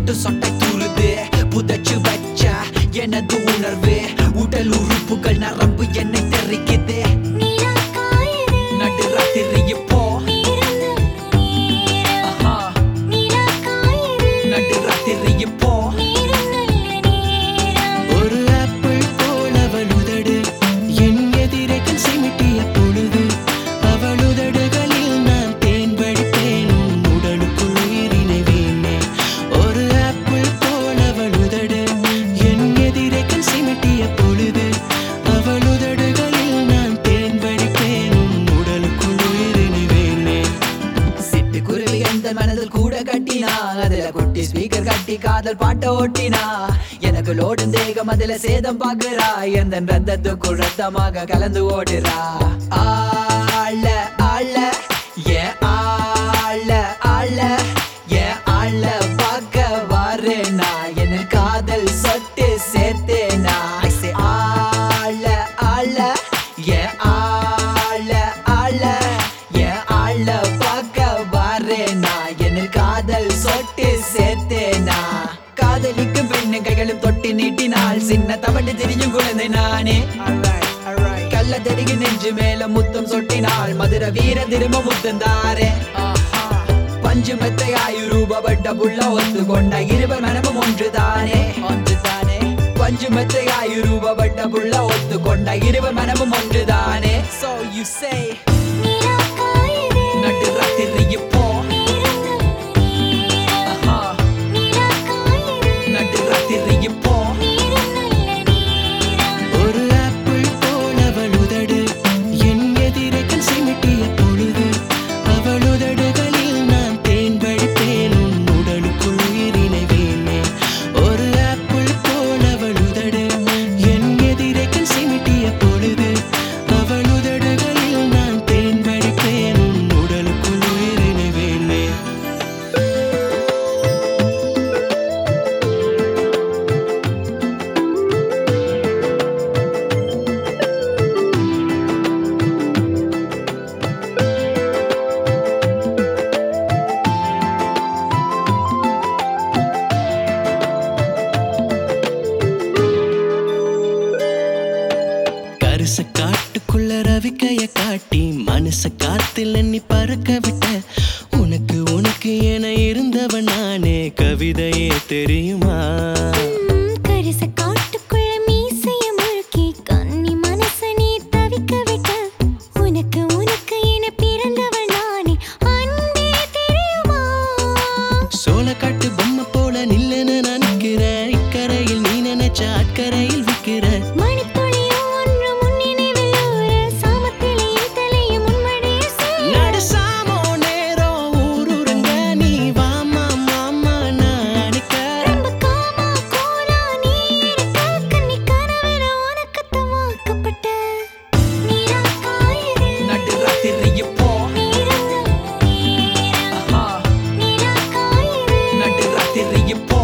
சொட்டு சொட்டை தூருது புதைச்சு வச்ச எனது உணர்வு உடல் உறுப்புகள் நரம்பு என்னை தெரிக்குது நடு ராத்திரி இப்போ ஆஹா, நடு ராத்திரி இப்போ ஒரு ஆப்பிள் போல் அவள் உதடு என் எதிரே கண் சிமிட்டிய பொழுது அவள் உதடுகளில் நான் தேன் வடிப்பேன் உன் உடலுக்குள் உயிரினை வீணேன் ஒரு ஆப்பிள் போல் அவள் உதடு என் எதிரே கண் சிமிட்டிய பொழுது அவள் உதடுகளில் நான் தேன் வடிப்பேன் உன் உடலுக்குள் உயிரினை வீணேன் சிட்டுக்குருவி எந்த மனதில் கூட கட்டினா அதுல குட்டி ஸ்பீக்கர் கட்டி காதல் பாட்ட ஓட்டினா எனக்கு லோடும் தேகம் அதுல சேதம் பாக்குறா எந்த ரத்தத்துக்குள் ரத்தமாக கலந்து ஓடுறா ஆள ஆள ஏ ஆள ஆள ஏ ஆள பார்க்க வாரேனா என் காதல் சொட்டு சேர்த்தேனா I say, ஆள ஆள ஏ ஆள ஆள என் ஆள பார்க்க வாரேனா என் காதல் சொட்டு சேர்த்தேனா காதலிக்கும் பெண்ணு கைகளும் தொட்டி நீட்டினால் சின்ன தவண்டு திரியும் குழந்தை நானே கள்ள தருகி நெஞ்சு மேல முத்தம் சொட்டினால் மதுர வீர திரும்ப முத்தம் தாரே பஞ்சு மெத்தை ஆயு ரூபப்பட்ட புள்ள ஒத்து கொண்ட இருவர் மனமும் ஒன்றுதானே ஒன்றுதானே பஞ்சு மெத்தை ஆயு ரூபப்பட்ட புள்ள ஒத்து கொண்ட இருவர் மனமும் ஒன்றுதானே So you say நடு ராத்திரி இப்போ ஆஹா, நடு ராத்திரி இப்போ ஒரு ஆப்பிள் போல் அவள் உதடு என் எதிரே கண் சிமிட்டிய பொழுது அவள் உதடுகளில் நான் தேன் வடிப்பேன் உன் உடலுக்குள் உயிரினை வீணேன் ஒரு ஆப்பிள் போல் அவள் உதடு என் எதிரே கண் சிமிட்டிய பொழுது அவள் உதடுகளில் நான் தேன் வடிப்பேன் உன் உடலுக்குள் உயிரினை வீணேன் கருச காட்டுக்குள்ள ரவிக்கைய காட்டி மனச காத்தில் எண்ணி பறக்க விட்ட உனக்கு உனக்கு என இருந்தவன் நானே கவிதையே தெரியுமா கரிச காட்டுக்குள்ள மீசைய முழுக்கி கன்னி மனச நீ தவிக்க விட்ட உனக்கு உனக்கு என பிறந்தவள் நானே அன்பே தெரியுமா சோளக்காட்டு பொம்மை போல நில்லுன்னு நினைக்கிறேன் இக்கரையில் நீ நினைச்ச அக்கறையில் விக்கிற மணித்துளியும் ஒன்று முன்னினைவில் ஊற சாமத்திலே என் தலையும் முன்மடியே சேர நடுசாமோ நேரம் ஊருறங்க நீ வாமா மாமா நான் அடிக்க ரொம்ப காமா கோலா நீ இருக்க கன்னி கனவுல உனக்குத்தான் வாக்கப்பட்ட நீரா காயுது நடு ராத்திரி இப்போ நீரந்த நீரா ஆஹா, நீரா காயுது நடு ராத்திரி இப்போ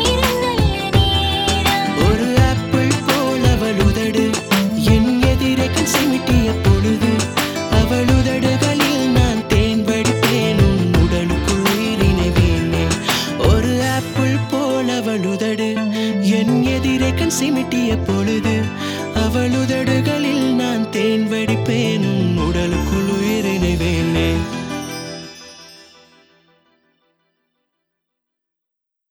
ஒரு ஆப்பிள் போல் அவள் உதடு என் எதிரே கண் சிமிட்டிய பொழுது அவள் உதடுகளில் நான் தேன் வடிப்பேன் உன் உடலுக்குள் உயிரினை வீணேன் ஒரு ஆப்பிள் போல் அவள் உதடு என் எதிரே கண் சிமிட்டிய பொழுது அவள் உதடுகளில் நான்